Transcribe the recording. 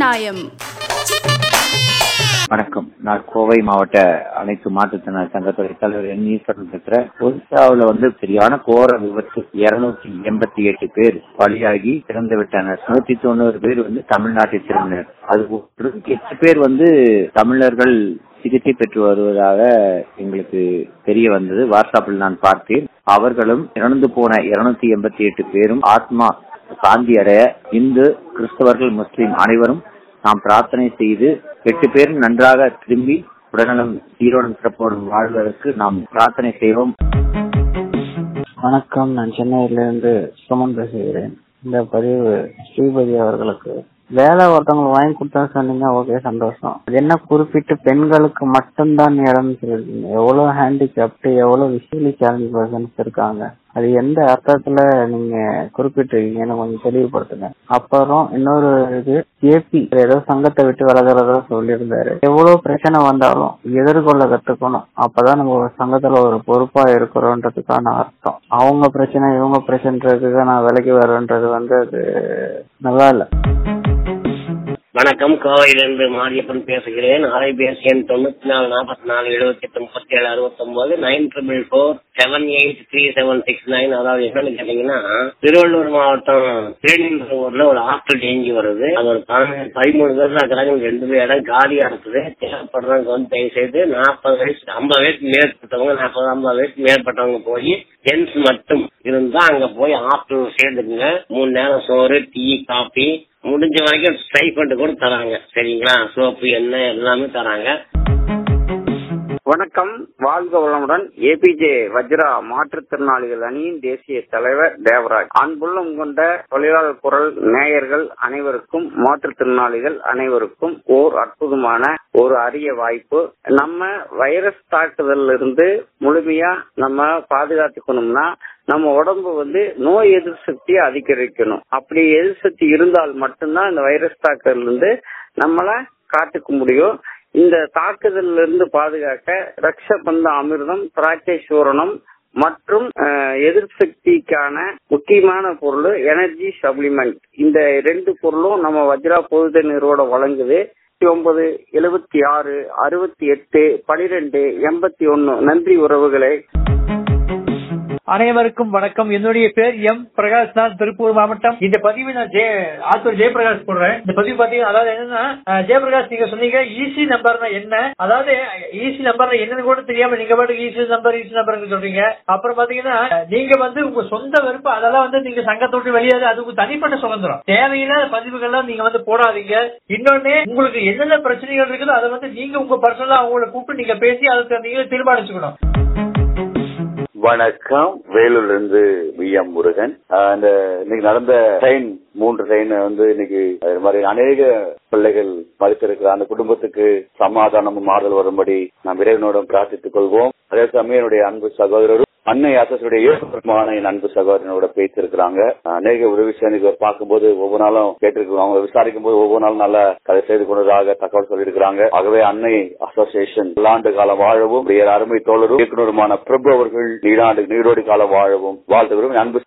நியாயம் வணக்கம் நான் கோவை மாவட்ட அனைத்து மாற்றுத்திறனாளி சங்கத்துறை தலைவர் என் ஈஸ்வரன் பேசுறேன் ஒரிசாவுல வந்து சரியான கோர விபத்து இருநூத்தி எண்பத்தி எட்டு பேர் பலியாகி இறந்து விட்டனர் நூத்தி தொண்ணூறு பேர் வந்து தமிழ்நாட்டை திரும்பினர் அது ஒரு எட்டு பேர் வந்து தமிழர்கள் சிகிச்சை பெற்று வருவதாக எங்களுக்கு தெரிய வந்தது வாட்ஸ்அப்பில் நான் பார்த்தேன் அவர்களும் இறந்து போன இருநூத்தி எண்பத்தி எட்டு பேரும் ஆத்மா சாந்தி அடைய இந்து கிறிஸ்தவர்கள் முஸ்லிம் அனைவரும் நாம் பிரார்த்தனை செய்து எட்டு பேரும் நன்றாக திரும்பி உடல்நலம் சீரோடும் சிறப்போடும் வாழ்வதற்கு நாம் பிரார்த்தனை செய்வோம் வணக்கம் நான் சென்னையிலிருந்து சுமன் பேசுகிறேன் இந்த பதிவு ஸ்ரீபதி அவர்களுக்கு வேலை ஒருத்தவங்களுக்கு வாங்கி கொடுத்தா சொன்னீங்க ஓகே சந்தோஷம் அது என்ன குறிப்பிட்டு பெண்களுக்கு மட்டும்தான் இடம் சொல்லிருக்கீங்க எவ்வளவு ஹேண்டிகேப்ட் எவ்வளவு விஷுவலி சேலஞ்ச் பர்சன்ஸ் இருக்காங்க அது எந்த அர்த்தத்துல நீங்க குறிப்பிட்டிருக்கீங்கன்னு கொஞ்சம் தெளிவுபடுத்துங்க அப்புறம் இன்னொரு இது ஏபி ஏதோ சங்கத்தை விட்டு விலகிறதா சொல்லியிருந்தாரு எவ்வளவு பிரச்சனை வந்தாலும் எதிர்கொள்ள கத்துக்கணும் அப்பதான் நம்ம ஒரு சங்கத்துல ஒரு பொறுப்பா இருக்கிறோன்றதுக்கான அர்த்தம் அவங்க பிரச்சனை இவங்க பிரச்சனைன்றதுக்கு நான் விலகி வரேன்றது வந்து அது நல்லா இல்லை வணக்கம் கோவையிலிருந்து மாரியப்பன் பேசுகிறேன் அலைபேசியன் தொண்ணூத்தி நாலு நாற்பத்தி நாலு எழுபத்தி எட்டு முப்பத்தி ஏழு அறுபத்தி ஒன்பது nine triple four seven eight three seven six nine அதாவது என்னன்னு கேட்டீங்கன்னா திருவள்ளூர் மாவட்டம் தேனியூர்ல ஒரு ஹாஸ்டல் இயங்கி வருது அது ஒரு பதினஞ்சு பதிமூணு பேர் தான் இருக்கிறாங்க ரெண்டு பேர் இடம் காலியா இருக்குது தேவைப்படுறவங்க வந்து தயவு செய்து நாற்பது வயசு ஐம்பது வயசு மேற்பட்டவங்க நாற்பது ஐம்பது வயசு மேற்பட்டவங்க போய் ஜென்ஸ் மட்டும் இருந்தா அங்க போய் ஹாஸ்டல் சேர்ந்துக்குங்க மூணு நேரம் சோறு டீ காபி முடிஞ்ச வரைக்கும் ஸ்டைஃபண்ட் கூட தராங்க சரிங்களா சோப்பு எண்ணெய் எல்லாமே தராங்க வணக்கம் வாழ்க வளமுடன் ஏபிஜே வஜ்ரா மாற்றுத்திறனாளிகள் அணியின் தேசிய தலைவர் தேவராஜ் அன்புள்ளம் கொண்ட தொழிலாளர் குரல் நேயர்கள் அனைவருக்கும் மாற்றுத்திறனாளிகள் அனைவருக்கும் ஓர் அற்புதமான ஒரு அரிய வாய்ப்பு நம்ம வைரஸ் தாக்குதல்ல இருந்து முழுமையா நம்ம பாதுகாத்துக்கணும்னா நம்ம உடம்பு வந்து நோய் எதிர்ப்பு சக்தியை அதிகரிக்கணும் அப்படி எதிர்ப்பு சக்தி இருந்தால் மட்டும்தான் இந்த வைரஸ் தாக்குதல் இருந்து நம்மள காத்துக்க முடியும் இந்த தாக்குதலில் இருந்து பாதுகாக்க ரக்ஷபந்த அமிர்தம் திராட்சை சூரணம் மற்றும் எதிர்ப்பு சக்திக்கான முக்கியமான பொருள் எனர்ஜி சப்ளிமெண்ட் இந்த ரெண்டு பொருளும் நம்ம வஜ்ரா பொதுத நிறுவனம் வழங்குது ஒன்பது எழுபத்தி ஆறு அறுபத்தி எட்டு பனிரெண்டு எண்பத்தி ஒன்னு நன்றி உறவுகளே அனைவருக்கும் வணக்கம் என்னுடைய பேர் எம் பிரகாஷ் நான் திருப்பூர் மாவட்டம் இந்த பதிவு நான் ஜெய ஆத்தூர் ஜெயபிரகாஷ் போடுறேன் இந்த பதிவு பாத்தீங்கன்னா அதாவது என்னன்னா ஜெயபிரகாஷ் நீங்க சொன்னீங்க ஈசி நம்பர்னா என்ன அதாவது ஈசி நம்பர் என்னன்னு கூட தெரியாம நீங்க பாட்டுக்கு ஈசி நம்பர் ஈசி நம்பர் சொல்றீங்க அப்புறம் பாத்தீங்கன்னா நீங்க வந்து உங்க சொந்த விருப்பம் அதெல்லாம் வந்து நீங்க சங்கத்தை விட்டு வெளியாது அது உங்க தனிப்பட்ட சுதந்திரம் தேவையில்லாத பதிவுகள்லாம் நீங்க வந்து போடாதீங்க இன்னொன்னு உங்களுக்கு என்னென்ன பிரச்சனைகள் இருக்குதோ அதை வந்து நீங்க உங்க பர்சனலா அவங்களை கூப்பிட்டு நீங்க பேசி அதுக்கு நீங்க தீர்மானிச்சுக்கணும் வணக்கம் வேலூர்ல இருந்து வி எம் முருகன் இந்த இன்னைக்கு நடந்த ட்ரெயின் மூன்று ட்ரெயின் வந்து இன்னைக்கு அது மாதிரி அநேக பிள்ளைகள் மறுத்திருக்கிற அந்த குடும்பத்துக்கு சமாதானமும் மாறுதல் வரும்படி நாம் இறைவனோடும் பிரார்த்தித்துக் கொள்வோம் அதே சமயம் என்னுடைய அன்பு சகோதரரும் அன்னை ஆசோடைய இயக்கமான என் அன்பு சகோதரனோட பேசியிருக்கிறாங்க அநேக உதவி செய்தி பார்க்கும்போது ஒவ்வொரு நாளும் கேட்டிருக்கோம் அவங்க விசாரிக்கும் போது ஒவ்வொரு நாளும் நல்ல கதை செய்து கொண்டதாக தகவல் சொல்லியிருக்கிறாங்க ஆகவே அன்னை அசோசியேஷன் பல்லாண்டு காலம் வாழவும் அருமை தோழரும் இயக்குநருமான பிரபு அவர்கள் நீடாண்டு நீரோடி காலம் வாழவும் வாழ்த்துகிறோம் அன்பு